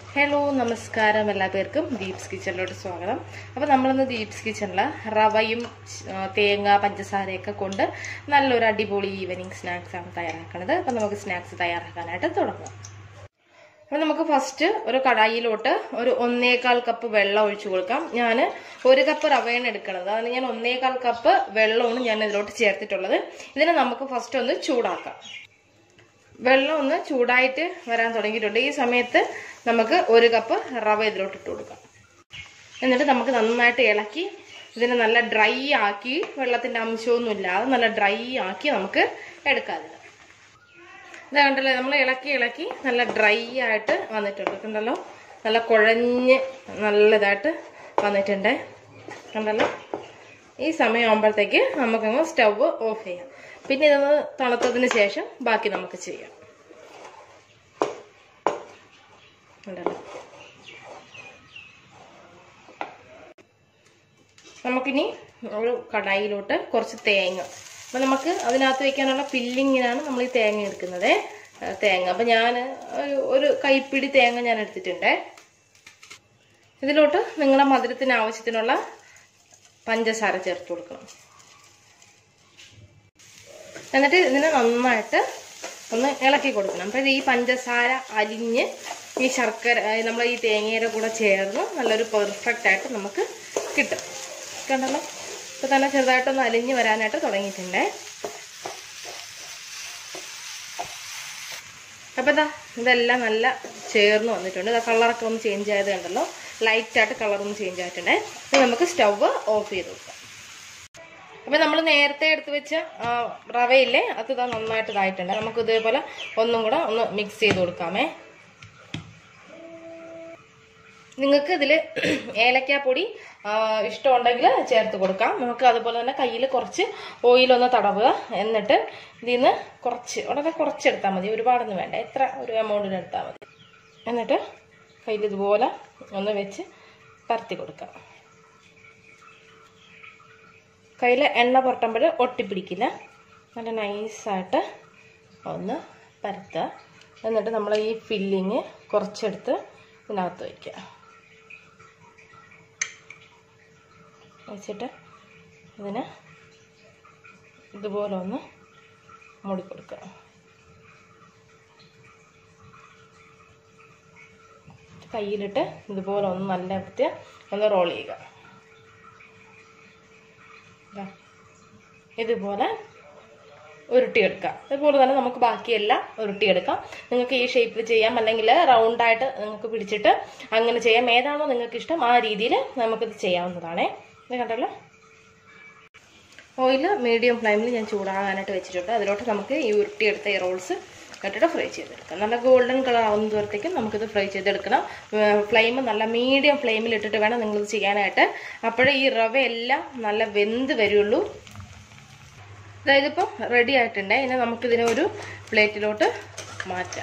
Hello നമസ്കാരം എല്ലാ പേർക്കും ദീപ്സ് കിച്ചണിലോട്ട് സ്വാഗതം അപ്പോൾ നമ്മളിന്ന് ദീപ്സ് കിച്ചണിൽ റവയും ആ, തേങ്ങ പഞ്ചസാരയൊക്കെ കൊണ്ട് നല്ലൊരു അടിപൊളി ഈവനിങ് സ്നാക്സ് ആണ് തയ്യാറാക്കുന്നത് അപ്പോൾ നമുക്ക് സ്നാക്സ് തയ്യാറാക്കാനായിട്ട് തുടങ്ങാം അപ്പോൾ നമുക്ക് ഫസ്റ്റ് ഒരു കടായിലോട്ട് ഒരു ഒന്നേകാൽ കപ്പ് വെള്ളം ഒഴിച്ചു കൊടുക്കാം ഞാൻ ഒരു കപ്പ് റവയാണ് എടുക്കുന്നത് അതിന് ഞാൻ ഒന്നേകാൽ കപ്പ് വെള്ളമാണ് ഞാൻ ഇതിലോട്ട് ചേർത്തിട്ടുള്ളത് ഇതിനെ നമുക്ക് ഫസ്റ്റ് ഒന്ന് ചൂടാക്കാം വെള്ളം ഒന്ന് ചൂടായിട്ട് വരാൻ തുടങ്ങിയിട്ടുണ്ട് ഈ സമയത്ത് നമുക്ക് ഒരു കപ്പ് റവ ഇതിലോട്ട് ഇട്ട് കൊടുക്കാം എന്നിട്ട് നമുക്ക് നന്നായിട്ട് ഇളക്കി ഇതിനെ നല്ല ഡ്രൈ ആക്കി വെള്ളത്തിന്റെ അംശമൊന്നും ഇല്ലാതെ നല്ല ഡ്രൈ ആക്കി നമുക്ക് എടുക്കാം ഇതിന് ഇതാ കണ്ടല്ലോ നമ്മൾ ഇളക്കി ഇളക്കി നല്ല ഡ്രൈ ആയിട്ട് വന്നിട്ടുണ്ട് കണ്ടല്ലോ നല്ല കുഴഞ്ഞ് നല്ലതായിട്ട് വന്നിട്ടുണ്ട് കണ്ടല്ലോ ഈ സമയമാകുമ്പോഴത്തേക്ക് നമുക്കങ്ങ് സ്റ്റവ് ഓഫ് ചെയ്യാം പിന്നെ ഇതൊന്ന് തണുത്തതിന് ശേഷം ബാക്കി നമുക്ക് ചെയ്യാം ഉണ്ടല്ലോ നമുക്കിനി ഒരു കടായിലോട്ട് കുറച്ച് തേങ്ങ അപ്പം നമുക്ക് അതിനകത്ത് വെക്കാനുള്ള ഫില്ലിങ്ങിനാണ് നമ്മൾ ഈ തേങ്ങ എടുക്കുന്നത് ആ, തേങ്ങ അപ്പം ഞാൻ ഒരു ഒരു കൈപ്പിടി തേങ്ങ ഞാൻ എടുത്തിട്ടുണ്ട് ഇതിലോട്ട് നിങ്ങളുടെ മധുരത്തിന് ആവശ്യത്തിനുള്ള പഞ്ചസാര ചേർത്ത് കൊടുക്കണം എന്നിട്ട് ഇതിനെ നന്നായിട്ട് ഒന്ന് ഇളക്കി കൊടുക്കണം അപ്പം ഈ പഞ്ചസാര അലിഞ്ഞ് ഈ ശർക്കര നമ്മൾ ഈ തേങ്ങയുടെ കൂടെ ചേർന്ന് നല്ലൊരു പെർഫെക്റ്റ് ആയിട്ട് നമുക്ക് കിട്ടും കണ്ടല്ലോ ഇപ്പൊ തന്നെ ചെറുതായിട്ടൊന്ന് അലിഞ്ഞ് വരാനായിട്ട് തുടങ്ങിയിട്ടുണ്ടേ അപ്പൊ ഇതാ ഇതെല്ലാം നല്ല ചേർന്ന് വന്നിട്ടുണ്ട് ഇതാ കളറൊക്കെ ഒന്ന് ചേഞ്ച് ആയത് കണ്ടല്ലോ ലൈറ്റായിട്ട് കളർ ഒന്ന് ചേഞ്ച് ആയിട്ടുണ്ടേ ഇനി നമുക്ക് സ്റ്റവ് ഓഫ് ചെയ്ത് കൊടുക്കാം അപ്പൊ നമ്മൾ നേരത്തെ എടുത്ത് വെച്ച ആ, റവയില്ലേ അത് ഇതാ നന്നായിട്ട് ഇതായിട്ടുണ്ട് നമുക്ക് ഇതേപോലെ ഒന്നും കൂടെ ഒന്ന് മിക്സ് ചെയ്ത് കൊടുക്കാമേ നിങ്ങൾക്ക് ഇതിൽ ഏലക്കാപ്പൊടി ആ, ഇഷ്ടമുണ്ടെങ്കിൽ ചേർത്ത് കൊടുക്കാം നമുക്ക് അതുപോലെ തന്നെ കയ്യിൽ കുറച്ച് ഓയിലൊന്ന് തടവുക എന്നിട്ട് ഇതിൽ നിന്ന് കുറച്ച് വളരെ കുറച്ച് എടുത്താൽ മതി ഒരുപാടൊന്നും വേണ്ട എത്ര ഒരു എമൗണ്ടിന് എടുത്താൽ മതി എന്നിട്ട് കയ്യിൽ ഇതുപോലെ ഒന്ന് വെച്ച് പരത്തി കൊടുക്കാം കയ്യിൽ എണ്ണ പുരട്ടുമ്പോൾ ഒട്ടിപ്പിടിക്കില്ല നല്ല നൈസായിട്ട് ഒന്ന് പരത്തുക എന്നിട്ട് നമ്മൾ ഈ ഫില്ലിങ് കുറച്ചെടുത്ത് ഇതിനകത്ത് വയ്ക്കുക വെച്ചിട്ട് ഇതിന് ഇതുപോലെ ഒന്ന് മൂടി കൊടുക്കുക കയ്യിലിട്ട് ഇതുപോലെ ഒന്ന് നല്ല വൃത്തി ഒന്ന് റോൾ ചെയ്യുക ദാ. ഇതുപോലെ ഉരുട്ടിയെടുക്കാം അതുപോലെ തന്നെ നമുക്ക് ബാക്കിയെല്ലാം ഉരുട്ടിയെടുക്കാം നിങ്ങൾക്ക് ഈ ഷേപ്പിൽ ചെയ്യാം അല്ലെങ്കിൽ റൗണ്ടായിട്ട് നിങ്ങൾക്ക് പിടിച്ചിട്ട് അങ്ങനെ ചെയ്യാം ഏതാണോ നിങ്ങൾക്ക് ഇഷ്ടം ആ രീതിയിൽ നമുക്കിത് ചെയ്യാവുന്നതാണേ ഇത് കണ്ടല്ലോ ഓയിൽ മീഡിയം ഫ്ലെയിമിൽ ഞാൻ ചൂടാകാനായിട്ട് വെച്ചിട്ടുണ്ട് അതിലോട്ട് നമുക്ക് ഈ ഉരുട്ടിയെടുത്ത ഈ റോൾസ് ഇട്ടിട്ട് ഫ്രൈ ചെയ്തെടുക്കാം നല്ല ഗോൾഡൻ കളർ ആവുന്നതുവരത്തേക്കും നമുക്കിത് ഫ്രൈ ചെയ്തെടുക്കണം ഫ്ലെയിം നല്ല മീഡിയം ഫ്ലെയിമിൽ ഇട്ടിട്ട് വേണം നിങ്ങളിത് ചെയ്യാനായിട്ട് അപ്പോഴേ ഈ റവ എല്ലാം നല്ല വെന്ത് വരുള്ളൂ അതായത് ഇപ്പം റെഡി ആയിട്ടുണ്ട് ഇനി നമുക്കിതിനെ ഒരു പ്ലേറ്റിലോട്ട് മാറ്റാം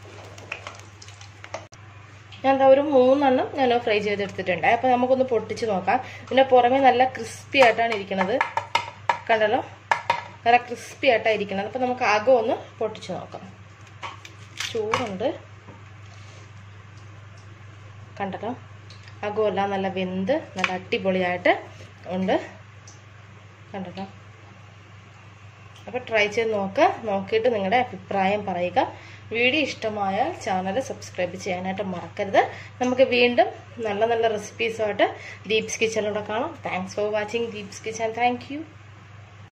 ഞാൻ എന്താ ഒരു മൂന്നെണ്ണം ഞാൻ ഫ്രൈ ചെയ്തെടുത്തിട്ടുണ്ട് അപ്പം നമുക്കൊന്ന് പൊട്ടിച്ച് നോക്കാം ഇതിൻ്റെ പുറമേ നല്ല ക്രിസ്പി ആയിട്ടാണ് ഇരിക്കുന്നത് കണ്ടല്ലോ നല്ല ക്രിസ്പി ആയിട്ടാണ് ഇരിക്കുന്നത് അപ്പം നമുക്ക് അകം ഒന്ന് പൊട്ടിച്ച് നോക്കാം ചൂടുണ്ട് കണ്ടല്ലോ അകമെല്ലാം നല്ല വെന്ത് നല്ല അടിപൊളിയായിട്ട് ഉണ്ട് കണ്ടല്ലോ അപ്പോൾ ട്രൈ ചെയ്ത് നോക്കുക നോക്കിയിട്ട് നിങ്ങളുടെ അഭിപ്രായം പറയുക വീഡിയോ ഇഷ്ടമായാൽ ചാനൽ സബ്സ്ക്രൈബ് ചെയ്യാനായിട്ട് മറക്കരുത് നമുക്ക് വീണ്ടും നല്ല നല്ല റെസിപ്പീസുമായിട്ട് ദീപ്സ് കിച്ചണിലൂടെ കാണാം thanks for watching Deeps kitchen thank U